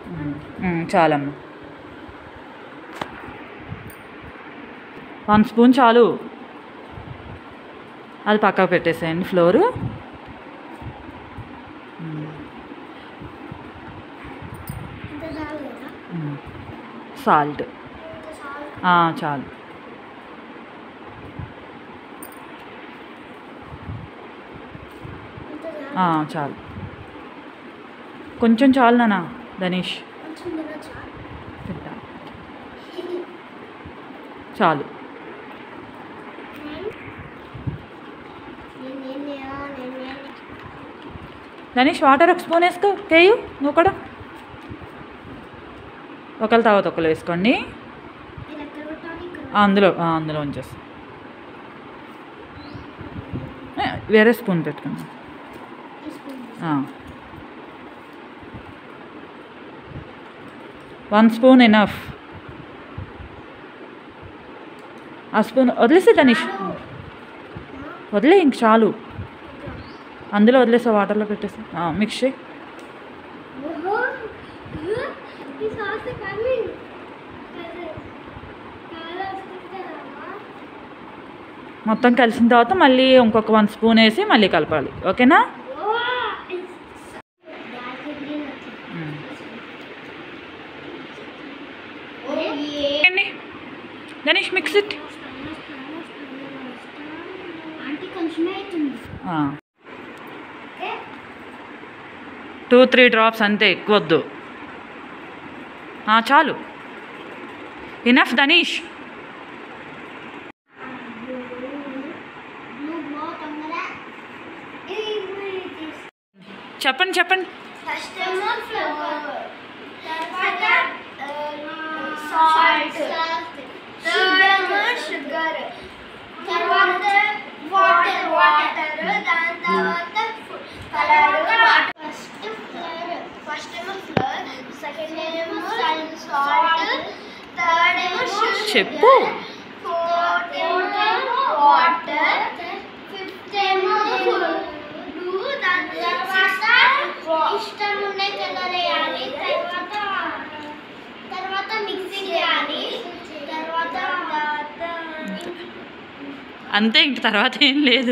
మ్మ్, చాలమ్మా one spoon చాలు అది పక్కకు పెట్టేసేయండి ఫ్లోరు ఇంత చాలు కదా సాల్ట్ ఇంత చాలు చాలు ఇంత ఆ, చాలు చాలు కొంచెం చాలు నాన్న ధనీష్ కొంచెం తినచ్చా తింటా చాలు నేను నేను నేను నేను ధనీష్ వాటర్ ఒక స్పూన్ వేసుకో తేయు నువ్వు కూడా ఒకళ్ళు తర్వాత ఒకరు వేసుకోండి నేను ఎక్కడ పెట్టాలి ఇక్కడ ఆ, అందులో ఆ, అందులో ఉంచేస్తా ఏ, వేరే స్పూన్ పెట్టుకుందాం తీసుకుంది వన్ స్పూన్ ఎనఫ్ ఆ స్పూన్ వదిలేసే ధనీష్ వదిలే ఇంక చాలు అందులో వదిలేసా వాటర్లో పెట్టేసి మిక్స్ చేయి ఓహో ఈ సాస్ కమింగ్ చాలా వస్తుంది మొత్తం కలిసిన తర్వాత మళ్ళీ ఇంకొక వన్ స్పూన్ వేసి మళ్ళీ కలపాలి ఓకేనా మ్మ్. ఏంటి? ధనీష్ మిక్స్ ఇట్ ఆంటీ కొంచెమే అవుతుంది ఓకే టూ త్రీ డ్రాప్స్ అంతే ఎక్కువ వద్దు ఆ, చాలు ఇనఫ్ ధనీష్ బ్లూ బ్లో తొందర చెప్పండి చెప్పండి ఫస్ట్ ఏమో ఫ్లవర్ తర్వాత సాల్ట్ థర్డ్ ఏమో షుగర్ తర్వాత వాటర్ వాటర్ దాని తర్వాత కలర్ ఫస్ట్ ఫ్లవర్ ఫస్ట్ ఏమో ఫ్లవర్ సెకండ్ ఏమో సాల్ట్ థర్డ్ ఏమో చెప్పు. ఫోర్త్ ఏమో వాటర్ ఫిఫ్త్ ఏమో బ్లూ దాని తర్వాత ఇష్టం ఉండే కలర్ వేయాలి తర్వాత తర్వాత మిక్సింగ్ చేయాలి తర్వాత అంతే ఇంక తర్వాత ఏం లేదు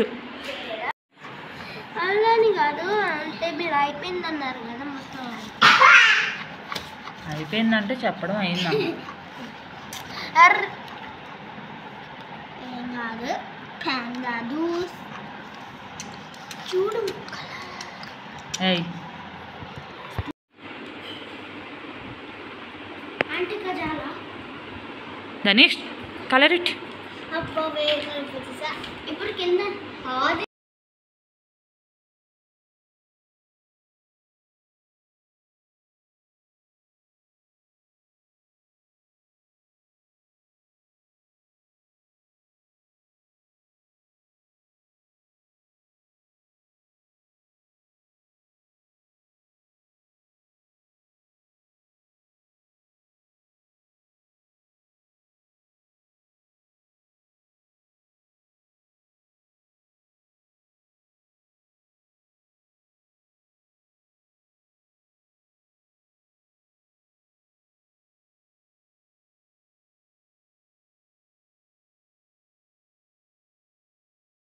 అలాని కాదు అంటే మీరు అయిపోయింది అన్నారు కదా మొత్తం అయిపోయిందంటే చెప్పడం అయిందమ్మా అర్ ఏం కాదు ఫ్యాన్ కాదు చూడు ఏయ్ అంటే కజాలా ధనీష్ కలర్ ఇట్ అబ్బా వేరే ఇప్పుడు కింద ఆది